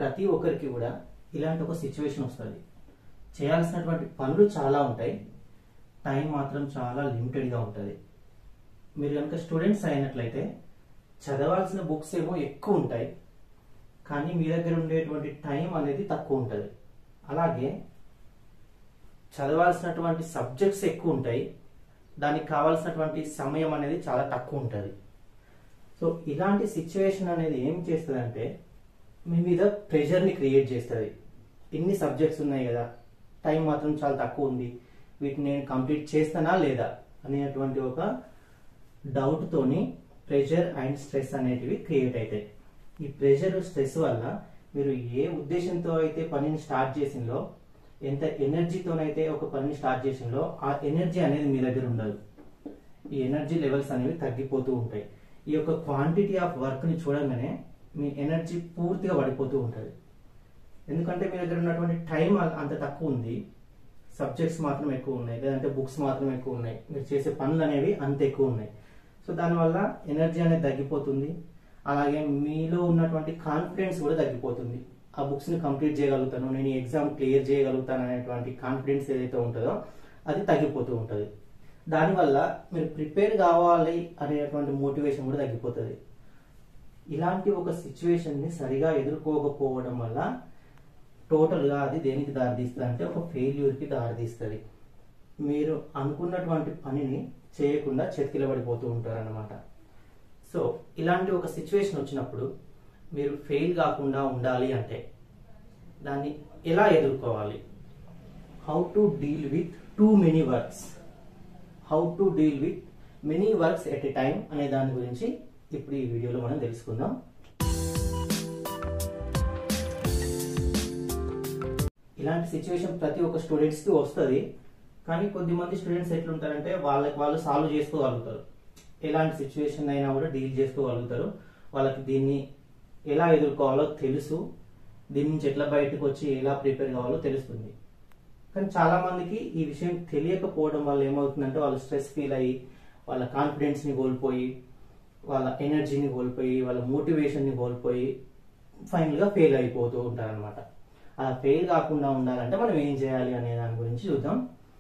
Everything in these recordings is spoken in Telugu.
ప్రతి ఒక్కరికి కూడా ఇలాంటి ఒక సిచ్యువేషన్ వస్తుంది చేయాల్సినటువంటి పనులు చాలా ఉంటాయి టైం మాత్రం చాలా లిమిటెడ్గా ఉంటుంది మీరు కనుక స్టూడెంట్స్ అయినట్లయితే చదవాల్సిన బుక్స్ ఏమో ఎక్కువ ఉంటాయి కానీ మీ దగ్గర ఉండేటువంటి టైం అనేది తక్కువ ఉంటుంది అలాగే చదవాల్సినటువంటి సబ్జెక్ట్స్ ఎక్కువ ఉంటాయి దానికి కావాల్సినటువంటి సమయం అనేది చాలా తక్కువ ఉంటుంది సో ఇలాంటి సిచ్యువేషన్ అనేది ఏం చేస్తుందంటే మీ మీద ప్రెషర్ని క్రియేట్ చేస్తుంది ఇన్ని సబ్జెక్ట్స్ ఉన్నాయి కదా టైం మాత్రం చాలా తక్కువ ఉంది వీటిని నేను కంప్లీట్ చేస్తానా లేదా అనేటువంటి ఒక డౌట్తోని ప్రెషర్ అండ్ స్ట్రెస్ అనేటివి క్రియేట్ అవుతాయి ఈ ప్రెషర్ స్ట్రెస్ వల్ల మీరు ఏ ఉద్దేశంతో అయితే పనిని స్టార్ట్ చేసిందో ఎంత ఎనర్జీతోనైతే ఒక పనిని స్టార్ట్ చేసిందో ఆ ఎనర్జీ అనేది మీ దగ్గర ఉండదు ఈ ఎనర్జీ లెవెల్స్ అనేవి తగ్గిపోతూ ఉంటాయి ఈ యొక్క క్వాంటిటీ ఆఫ్ వర్క్ని చూడగానే మీ ఎనర్జీ పూర్తిగా పడిపోతూ ఉంటుంది ఎందుకంటే మీ దగ్గర ఉన్నటువంటి టైం అంత తక్కువ ఉంది సబ్జెక్ట్స్ మాత్రం ఎక్కువ ఉన్నాయి లేదంటే బుక్స్ మాత్రం ఎక్కువ ఉన్నాయి మీరు చేసే పనులు అనేవి అంత ఎక్కువ ఉన్నాయి సో దానివల్ల ఎనర్జీ అనేది తగ్గిపోతుంది అలాగే మీలో ఉన్నటువంటి కాన్ఫిడెన్స్ కూడా తగ్గిపోతుంది ఆ బుక్స్ ని కంప్లీట్ చేయగలుగుతాను నేను ఈ ఎగ్జామ్ క్లియర్ చేయగలుగుతాను అనేటువంటి కాన్ఫిడెన్స్ ఏదైతే ఉంటుందో అది తగ్గిపోతూ ఉంటుంది దానివల్ల మీరు ప్రిపేర్ కావాలి అనేటువంటి మోటివేషన్ కూడా తగ్గిపోతుంది ఇలాంటి ఒక సిచ్యువేషన్ ని సరిగా ఎదుర్కోకపోవడం వల్ల టోటల్ గా అది దేనికి దారితీస్తుంది అంటే ఒక ఫెయిల్యూర్ కి దారితీస్తుంది మీరు అనుకున్నటువంటి పనిని చేయకుండా పడిపోతూ ఉంటారు అనమాట సో ఇలాంటి ఒక సిచ్యువేషన్ వచ్చినప్పుడు మీరు ఫెయిల్ కాకుండా ఉండాలి అంటే దాన్ని ఎలా ఎదుర్కోవాలి how to deal with too many works how to deal with many works at a time అనే దాని గురించి ఇప్పుడు ఈ వీడియోలో మనం తెలుసుకుందాం ఇలాంటి సిచ్యువేషన్ ప్రతి ఒక్క స్టూడెంట్స్ కి వస్తుంది కానీ కొద్దిమంది స్టూడెంట్స్ ఎట్లుంటారంటే వాళ్ళకి వాళ్ళు సాల్వ్ చేసుకోగలుగుతారు ఎలాంటి సిచ్యువేషన్ అయినా కూడా డీల్ చేసుకోగలుగుతారు వాళ్ళకి దీన్ని ఎలా ఎదుర్కోవాలో తెలుసు దీని నుంచి ఎట్లా బయటకు వచ్చి ఎలా ప్రిపేర్ కావాలో తెలుస్తుంది కానీ చాలా మందికి ఈ విషయం తెలియకపోవడం వల్ల ఏమవుతుందంటే వాళ్ళు స్ట్రెస్ ఫీల్ అయ్యి వాళ్ళ కాన్ఫిడెన్స్ ని కోల్పోయి వాళ్ళ ఎనర్జీని కోల్పోయి వాళ్ళ మోటివేషన్ ని కోల్పోయి ఫైనల్ గా ఫెయిల్ అయిపోతూ ఉంటారనమాట అలా ఫెయిల్ కాకుండా ఉండాలంటే మనం ఏం చేయాలి అనే దాని గురించి చూద్దాం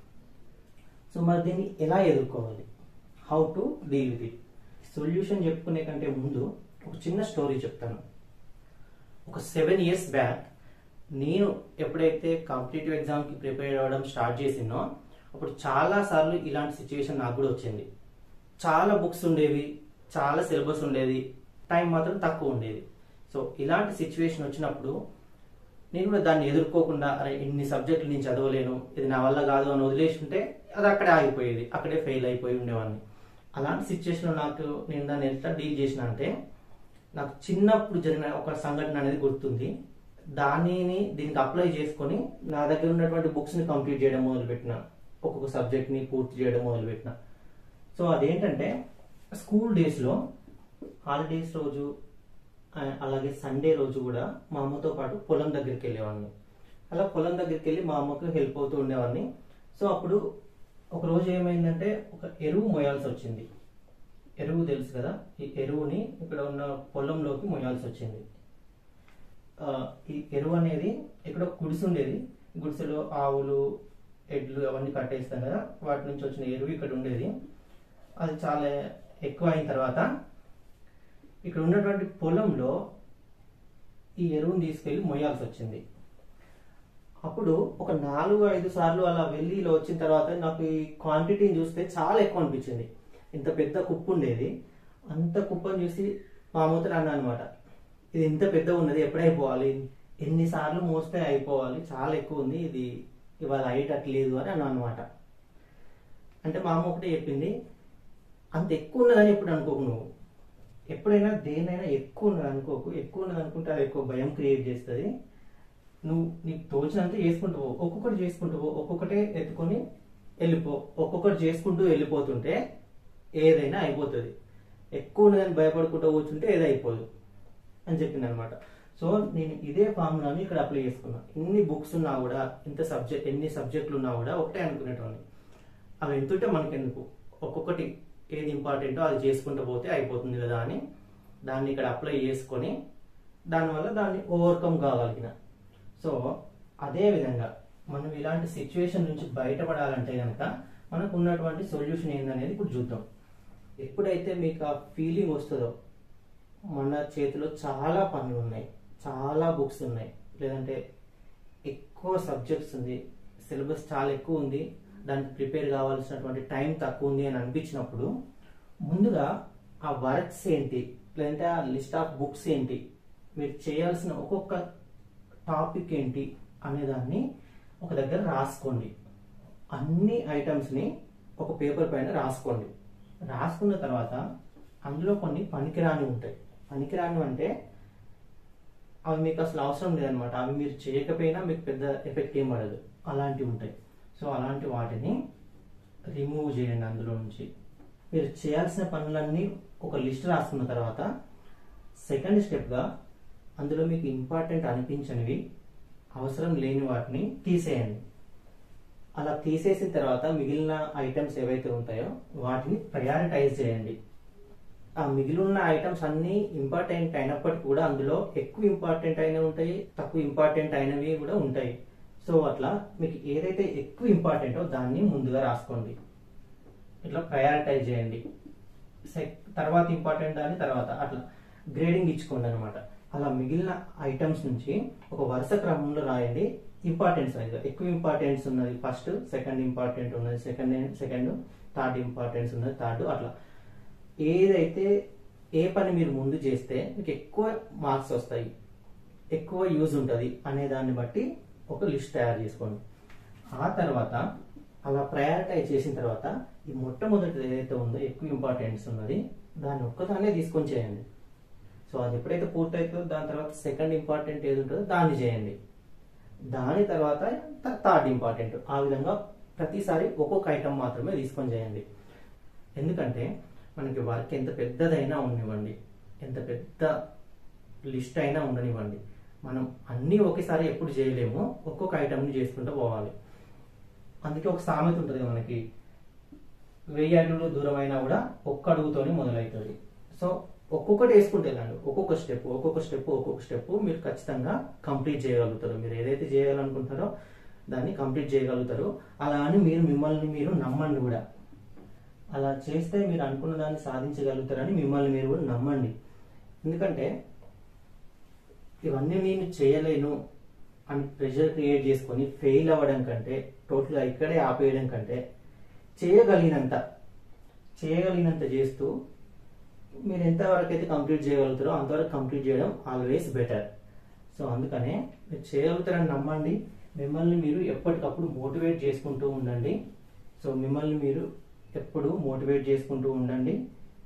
సో మరి దీన్ని ఎలా ఎదుర్కోవాలి how to deal with it solution చెప్పుకునే కంటే ముందు ఒక చిన్న స్టోరీ చెప్తాను ఒక సెవెన్ ఇయర్స్ బ్యాక్ నేను ఎప్పుడైతే కాంపిటేటివ్ ఎగ్జామ్కి ప్రిపేర్ అవ్వడం స్టార్ట్ చేసినో అప్పుడు చాలా సార్లు ఇలాంటి సిచ్యువేషన్ నాకు కూడా వచ్చింది చాలా బుక్స్ ఉండేవి చాలా సిలబస్ ఉండేది టైం మాత్రం తక్కువ ఉండేది సో ఇలాంటి సిచ్యువేషన్ వచ్చినప్పుడు నేను కూడా దాన్ని ఎదుర్కోకుండా అరే ఇన్ని సబ్జెక్టులు నేను చదవలేను ఇది నా వల్ల కాదు అని వదిలేసి ఉంటే అది అక్కడే ఆగిపోయేది అక్కడే ఫెయిల్ అయిపోయి ఉండేవాడిని అలాంటి సిచ్యువేషన్లో నాకు నేను దాన్ని ఎట్లా డీల్ చేసిన అంటే నాకు చిన్నప్పుడు జరిగిన ఒక సంఘటన అనేది గుర్తుంది దానిని దీనికి అప్లై చేసుకొని నా దగ్గర ఉన్నటువంటి బుక్స్ని కంప్లీట్ చేయడం మొదలుపెట్టిన ఒక్కొక్క సబ్జెక్ట్ని పూర్తి చేయడం మొదలుపెట్టిన సో అదేంటంటే స్కూల్ డేస్లో హాలిడేస్ రోజు ఆ, అలాగే సండే రోజు కూడా మా అమ్మతో పాటు పొలం దగ్గరికి వెళ్ళేవాడిని అలా పొలం దగ్గరికి వెళ్ళి మా అమ్మకు హెల్ప్ అవుతూ ఉండేవాడిని సో అప్పుడు ఒక రోజు ఏమైందంటే ఒక ఎరువు మోయాల్సి వచ్చింది ఎరువు తెలుసు కదా ఈ ఎరువుని ఇక్కడ ఉన్న పొలంలోకి మోయాల్సి వచ్చింది ఆ, ఈ ఎరువు అనేది ఇక్కడ ఒక గుడిసె ఉండేది గుడిసెలో ఆవులు ఎడ్లు అవన్నీ కట్టేస్తాం కదా వాటి నుంచి వచ్చిన ఎరువు ఇక్కడ ఉండేది అది చాలా ఎక్కువ అయిన తర్వాత ఇక్కడ ఉన్నటువంటి పొలంలో ఈ ఎరువుని తీసుకెళ్లి మొయ్యాల్సి వచ్చింది అప్పుడు ఒక నాలుగు ఐదు సార్లు అలా వెళ్ళి ఇలా వచ్చిన తర్వాత నాకు ఈ క్వాంటిటీని చూస్తే చాలా ఎక్కువ అనిపించింది ఇంత పెద్ద కుప్పు ఉండేది అంత కుప్పని చూసి మా అమ్మతో అన్నా అనమాట ఇది ఇంత పెద్ద ఉన్నది ఎప్పుడైపోవాలి ఎన్నిసార్లు మోస్తే అయిపోవాలి చాలా ఎక్కువ ఉంది ఇది ఇవాళ అయ్యేటట్లేదు అని అన్నా అనమాట అంటే మా అమ్మ ఒకటే చెప్పింది అంత ఎక్కువ ఉన్నదని ఎప్పుడు అనుకోకు నువ్వు ఎప్పుడైనా దేనైనా ఎక్కువ ఉన్నది అనుకోకు ఎక్కువ ఉన్నది అనుకుంటే అది ఎక్కువ భయం క్రియేట్ చేస్తుంది నువ్వు నీకు తోచినంత చేసుకుంటూ పో ఒక్కొక్కటి చేసుకుంటూ పో ఒక్కొక్కటే ఎత్తుకొని వెళ్ళిపో ఒక్కొక్కటి చేసుకుంటూ వెళ్ళిపోతుంటే ఏదైనా అయిపోతుంది ఎక్కువ ఉన్నదని భయపడుకుంటూ కూర్చుంటే ఏది అయిపోదు అని చెప్పింది అనమాట సో నేను ఇదే ఫార్ములాని ఇక్కడ అప్లై చేసుకున్నా ఎన్ని బుక్స్ ఉన్నా కూడా ఎంత సబ్జెక్ట్ ఎన్ని సబ్జెక్టులు ఉన్నా కూడా ఒకటే అనుకునేటోని అవి ఎంతుంటే మనకెందుకు ఒక్కొక్కటి ఏది ఇంపార్టెంటో అది చేసుకుంటూ పోతే అయిపోతుంది కదా అని దాన్ని ఇక్కడ అప్లై చేసుకొని దానివల్ల దాన్ని ఓవర్కమ్ కాగలిగిన సో అదే విధంగా మనం ఇలాంటి సిచ్యువేషన్ నుంచి బయటపడాలంటే కనుక మనకు ఉన్నటువంటి సొల్యూషన్ ఏందనేది ఇప్పుడు చూద్దాం ఎప్పుడైతే మీకు ఆ ఫీలింగ్ వస్తుందో మన చేతిలో చాలా పనులు ఉన్నాయి చాలా బుక్స్ ఉన్నాయి లేదంటే ఎక్కువ సబ్జెక్ట్స్ ఉంది సిలబస్ చాలా ఎక్కువ ఉంది దానికి ప్రిపేర్ కావాల్సినటువంటి టైం తక్కువ ఉంది అని అనిపించినప్పుడు ముందుగా ఆ వర్క్స్ ఏంటి లేదంటే ఆ లిస్ట్ ఆఫ్ బుక్స్ ఏంటి మీరు చేయాల్సిన ఒక్కొక్క టాపిక్ ఏంటి అనేదాన్ని ఒక దగ్గర రాసుకోండి అన్ని ఐటమ్స్ని ఒక పేపర్ పైన రాసుకోండి రాసుకున్న తర్వాత అందులో కొన్ని పనికిరాని ఉంటాయి పనికిరాని అంటే అవి మీకు అసలు అవసరం లేదనమాట అవి మీరు చేయకపోయినా మీకు పెద్ద ఎఫెక్ట్ ఏం పడదు అలాంటివి ఉంటాయి సో అలాంటి వాటిని రిమూవ్ చేయండి అందులో నుంచి మీరు చేయాల్సిన పనులన్నీ ఒక లిస్ట్ రాసుకున్న తర్వాత సెకండ్ స్టెప్గా అందులో మీకు ఇంపార్టెంట్ అనిపించనివి అవసరం లేని వాటిని తీసేయండి అలా తీసేసిన తర్వాత మిగిలిన ఐటమ్స్ ఏవైతే ఉంటాయో వాటిని ప్రయారిటైజ్ చేయండి ఆ మిగిలిన ఐటమ్స్ అన్ని ఇంపార్టెంట్ అయినప్పటికీ కూడా అందులో ఎక్కువ ఇంపార్టెంట్ అయినవి ఉంటాయి తక్కువ ఇంపార్టెంట్ అయినవి కూడా ఉంటాయి సో అట్లా మీకు ఏదైతే ఎక్కువ ఇంపార్టెంటో దాన్ని ముందుగా రాసుకోండి ఇట్లా ప్రయారిటైజ్ చేయండి సెక్ తర్వాత ఇంపార్టెంట్ అని తర్వాత అట్లా గ్రేడింగ్ ఇచ్చుకోండి అనమాట అలా మిగిలిన ఐటమ్స్ నుంచి ఒక వరుస క్రమంలో రాయండి ఇంపార్టెన్స్ వైజ్ ఎక్కువ ఇంపార్టెన్స్ ఉన్నది ఫస్ట్ సెకండ్ ఇంపార్టెంట్ ఉన్నది సెకండ్ సెకండ్ థర్డ్ ఇంపార్టెన్స్ ఉన్నది థర్డ్ అట్లా ఏదైతే ఏ పని మీరు ముందు చేస్తే మీకు ఎక్కువ మార్క్స్ వస్తాయి ఎక్కువ యూజ్ ఉంటుంది అనే దాన్ని బట్టి ఒక లిస్ట్ తయారు చేసుకోండి ఆ తర్వాత అలా ప్రయారిటైజ్ చేసిన తర్వాత ఈ మొట్టమొదటి ఏదైతే ఉందో ఎక్కువ ఇంపార్టెన్స్ ఉన్నది దాన్ని ఒక్కదాన్నే తీసుకొని చేయండి సో అది ఎప్పుడైతే పూర్తవుతుందో దాని తర్వాత సెకండ్ ఇంపార్టెంట్ ఏది ఉంటుందో దాన్ని చేయండి దాని తర్వాత థర్డ్ ఇంపార్టెంట్ ఆ విధంగా ప్రతిసారి ఒక్కొక్క ఐటమ్ మాత్రమే తీసుకొని చేయండి ఎందుకంటే మనకి వర్క్ ఎంత పెద్దదైనా ఉండనివ్వండి ఎంత పెద్ద లిస్ట్ అయినా ఉండనివ్వండి మనం అన్నీ ఒకేసారి ఎప్పుడు చేయలేము ఒక్కొక్క ఐటమ్ని చేసుకుంటూ పోవాలి అందుకే ఒక సామెత ఉంటుంది మనకి వెయ్యి అడుగులు దూరం అయినా కూడా ఒక్క అడుగుతోనే మొదలవుతుంది సో ఒక్కొక్కటి వేసుకుంటే వెళ్ళండి ఒక్కొక్క స్టెప్ ఒక్కొక్క స్టెప్ ఒక్కొక్క స్టెప్ మీరు ఖచ్చితంగా కంప్లీట్ చేయగలుగుతారు మీరు ఏదైతే చేయాలనుకుంటారో దాన్ని కంప్లీట్ చేయగలుగుతారు అలా అని మీరు మిమ్మల్ని మీరు నమ్మండి కూడా అలా చేస్తే మీరు అనుకున్న దాన్ని సాధించగలుగుతారని మిమ్మల్ని మీరు కూడా నమ్మండి ఎందుకంటే ఇవన్నీ నేను చేయలేను అని ప్రెషర్ క్రియేట్ చేసుకొని ఫెయిల్ అవ్వడం కంటే టోటల్గా ఇక్కడే ఆపేయడం కంటే చేయగలిగినంత చేయగలిగినంత చేస్తూ మీరు ఎంతవరకు అయితే కంప్లీట్ చేయగలుగుతారో అంతవరకు కంప్లీట్ చేయడం ఆల్వేస్ బెటర్ సో అందుకనే మీరు చేయగలుగుతారని నమ్మండి మిమ్మల్ని మీరు ఎప్పటికప్పుడు మోటివేట్ చేసుకుంటూ ఉండండి సో మిమ్మల్ని మీరు ఎప్పుడు మోటివేట్ చేసుకుంటూ ఉండండి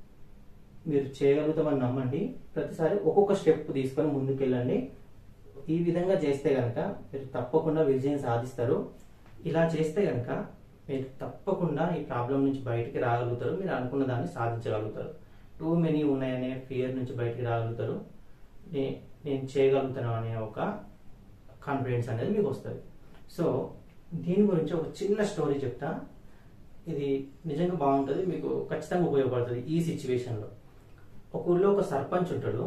మీరు చేయగలుగుతామని నమ్మండి ప్రతిసారి ఒక్కొక్క స్టెప్ తీసుకొని ముందుకెళ్ళండి ఈ విధంగా చేస్తే కనుక మీరు తప్పకుండా విజయం సాధిస్తారు ఇలా చేస్తే కనుక మీరు తప్పకుండా ఈ ప్రాబ్లం నుంచి బయటికి రాగలుగుతారు మీరు అనుకున్న దాన్ని సాధించగలుగుతారు టూ మెనీ ఉన్నాయనే ఫియర్ నుంచి బయటికి రాగలుగుతారు నే- నేను చేయగలుగుతాను అనే ఒక కాన్ఫిడెన్స్ అనేది మీకు వస్తుంది సో దీని గురించి ఒక చిన్న స్టోరీ చెప్తా ఇది నిజంగా బాగుంటుంది మీకు ఖచ్చితంగా ఉపయోగపడుతుంది ఈ సిచ్యువేషన్లో ఒక ఊళ్ళో ఒక సర్పంచ్ ఉంటాడు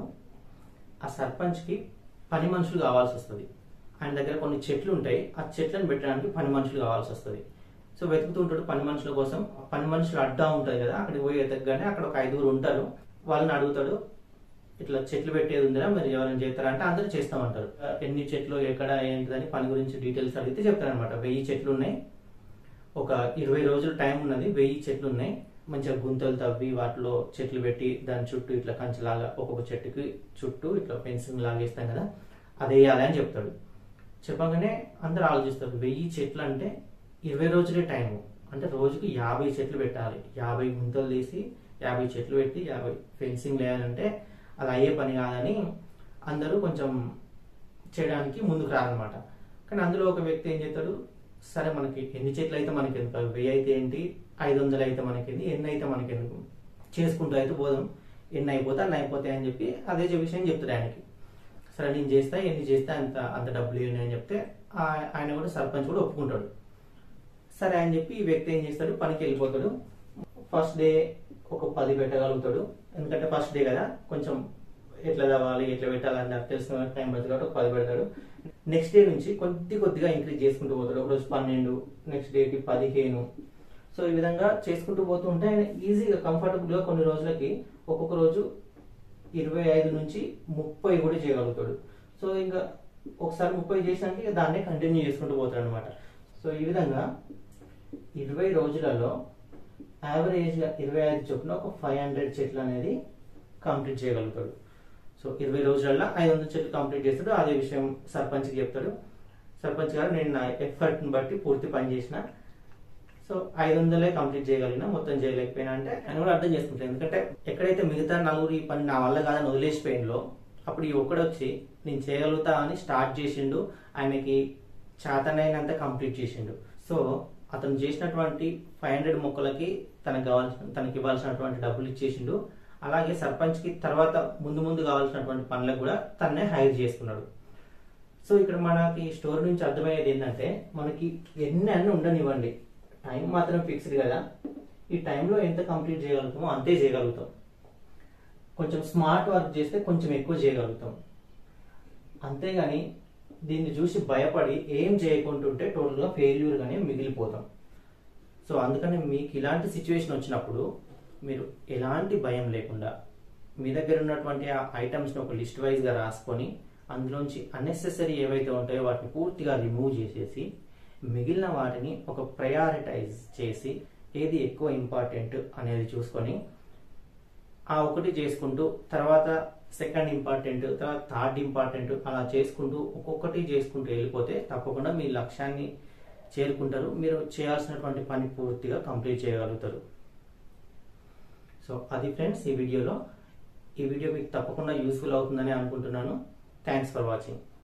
ఆ సర్పంచ్కి పని మనుషులు కావాల్సి వస్తుంది ఆయన దగ్గర కొన్ని చెట్లు ఉంటాయి ఆ చెట్లను పెట్టడానికి పని మనుషులు కావాల్సి వస్తుంది సో వెతుకుతూ ఉంటాడు పని మనుషుల కోసం ఆ పని మనుషులు అడ్డా ఉంటుంది కదా అక్కడికి పోయి వెతకగానే అక్కడ ఒక ఐదుగురు ఉంటారు వాళ్ళని అడుగుతాడు ఇట్లా చెట్లు పెట్టేది ఉందిరా మరి ఎవరైనా చేస్తారా అంటే అందరూ చేస్తామంటారు ఆ, ఎన్ని చెట్లు ఎక్కడ ఏంటిదని పని గురించి డీటెయిల్స్ అడిగితే చెప్తారనమాట వెయ్యి చెట్లు ఉన్నాయి ఒక ఇరవై రోజులు టైం ఉన్నది వెయ్యి చెట్లు ఉన్నాయి మంచిగా గుంతలు తవ్వి వాటిలో చెట్లు పెట్టి దాని చుట్టూ ఇట్లా కంచెలాగా ఒక్కొక్క చెట్టుకి చుట్టూ ఇట్లా ఫెన్సింగ్ లాగా వేస్తాం కదా అది వేయాలి అని చెప్తాడు చెప్పగానే అందరూ ఆలోచిస్తారు వెయ్యి చెట్లు అంటే ఇరవై రోజులే టైము అంటే రోజుకి యాభై చెట్లు పెట్టాలి యాభై గుంతలు తీసి యాభై చెట్లు పెట్టి యాభై ఫెన్సింగ్ వేయాలంటే అది అయ్యే పని కాదని అందరూ కొంచెం చేయడానికి ముందుకు రారనమాట కానీ అందులో ఒక వ్యక్తి ఏం చేస్తాడు సరే మనకి ఎన్ని చెట్లు అయితే మనకి ఎందుకు వెయ్యి అయితే ఏంటి ఐదు వందలు అయితే మనకి ఏంటి ఎన్ని అయితే మనకి ఎందుకు చేసుకుంటూ అయితే పోదాం ఎన్ని అయిపోతే అన్ని అయిపోతాయి అని చెప్పి అదే విషయం చెప్తాడు ఆయనకి సరే నేను చేస్తా ఎన్ని చేస్తే అంత అంత డబ్బులు ఇవ్వండి అని చెప్తే ఆ- ఆయన కూడా సర్పంచ్ కూడా ఒప్పుకుంటాడు సరే అని చెప్పి ఈ వ్యక్తి ఏం చేస్తాడు పనికి వెళ్ళిపోతాడు ఫస్ట్ డే ఒక పది పెట్టగలుగుతాడు ఎందుకంటే ఫస్ట్ డే కదా కొంచెం ఎట్లా చదవాలి ఎట్లా పెట్టాలని నాకు తెలిసిన టైం పడుతుంది కాబట్టి ఒక పది పెడతాడు నెక్స్ట్ డే నుంచి కొద్ది కొద్దిగా ఇంక్రీజ్ చేసుకుంటూ పోతాడు ఒక రోజు పన్నెండు నెక్స్ట్ డేకి పదిహేను సో ఈ విధంగా చేసుకుంటూ పోతూ ఉంటే ఆయన ఈజీగా కంఫర్టబుల్గా కొన్ని రోజులకి ఒక్కొక్క రోజు ఇరవై ఐదు నుంచి ముప్పై కూడా చేయగలుగుతాడు సో ఇంకా ఒకసారి ముప్పై చేసాక ఇక దాన్నే కంటిన్యూ చేసుకుంటూ పోతాడు అనమాట సో ఈ విధంగా ఇరవై రోజులలో యావరేజ్గా ఇరవై ఐదు చొప్పున ఒక ఫైవ్ హండ్రెడ్ చెట్లు అనేది కంప్లీట్ చేయగలుగుతాడు సో ఇరవై రోజులలో ఐదు వందల చెట్లు కంప్లీట్ చేస్తాడు అదే విషయం సర్పంచ్కి చెప్తాడు సర్పంచ్ గారు నేను నా ఎఫర్ట్ని బట్టి పూర్తి పని చేసిన సో ఐదు వందలే కంప్లీట్ చేయగలిగినా మొత్తం చేయలేకపోయినా అంటే ఆయన కూడా అర్థం చేసుకుంటాను ఎందుకంటే ఎక్కడైతే మిగతా నలుగురు ఈ పని నా వల్ల కాదని వదిలేసిపోయిందో అప్పుడు ఈ ఒక్కడు వచ్చి నేను చేయగలుగుతా అని స్టార్ట్ చేసిండు ఆయనకి చేతనైనంత కంప్లీట్ చేసిండు సో అతను చేసినటువంటి ఫైవ్ హండ్రెడ్ మొక్కలకి తనకు కావాల్సిన తనకి ఇవ్వాల్సినటువంటి డబ్బులు ఇచ్చేసిండు అలాగే సర్పంచ్కి తర్వాత ముందు ముందు కావాల్సినటువంటి పనులకు కూడా తన్నే హైర్ చేసుకున్నాడు సో ఇక్కడ మనకి స్టోర్ నుంచి అర్థమయ్యేది ఏంటంటే మనకి ఎన్ని అన్ని ఉండనివ్వండి టైం మాత్రం ఫిక్స్డ్ కదా ఈ టైంలో ఎంత కంప్లీట్ చేయగలుగుతామో అంతే చేయగలుగుతాం కొంచెం స్మార్ట్ వర్క్ చేస్తే కొంచెం ఎక్కువ చేయగలుగుతాం అంతేగాని దీన్ని చూసి భయపడి ఏం చేయకుంటుంటే టోటల్గా ఫెయిల్యూర్గానే మిగిలిపోతాం సో అందుకని మీకు ఇలాంటి సిచ్యువేషన్ వచ్చినప్పుడు మీరు ఎలాంటి భయం లేకుండా మీ దగ్గర ఉన్నటువంటి ఆ ఐటమ్స్ని ఒక లిస్ట్ వైజ్గా రాసుకొని అందులోంచి అన్నెసెసరీ ఏవైతే ఉంటాయో వాటిని పూర్తిగా రిమూవ్ చేసేసి మిగిలిన వాటిని ఒక ప్రయారిటైజ్ చేసి ఏది ఎక్కువ ఇంపార్టెంట్ అనేది చూసుకొని ఆ ఒకటి చేసుకుంటూ తర్వాత సెకండ్ ఇంపార్టెంట్ తర్వాత థర్డ్ ఇంపార్టెంట్ అలా చేసుకుంటూ ఒక్కొక్కటి చేసుకుంటూ వెళ్ళిపోతే తప్పకుండా మీ లక్ష్యాన్ని చేరుకుంటారు మీరు చేయాల్సినటువంటి పని పూర్తిగా కంప్లీట్ చేయగలుగుతారు సో అది ఫ్రెండ్స్ ఈ వీడియోలో ఈ వీడియో మీకు తప్పకుండా యూస్ఫుల్ అవుతుందని అనుకుంటున్నాను థ్యాంక్స్ ఫర్ వాచింగ్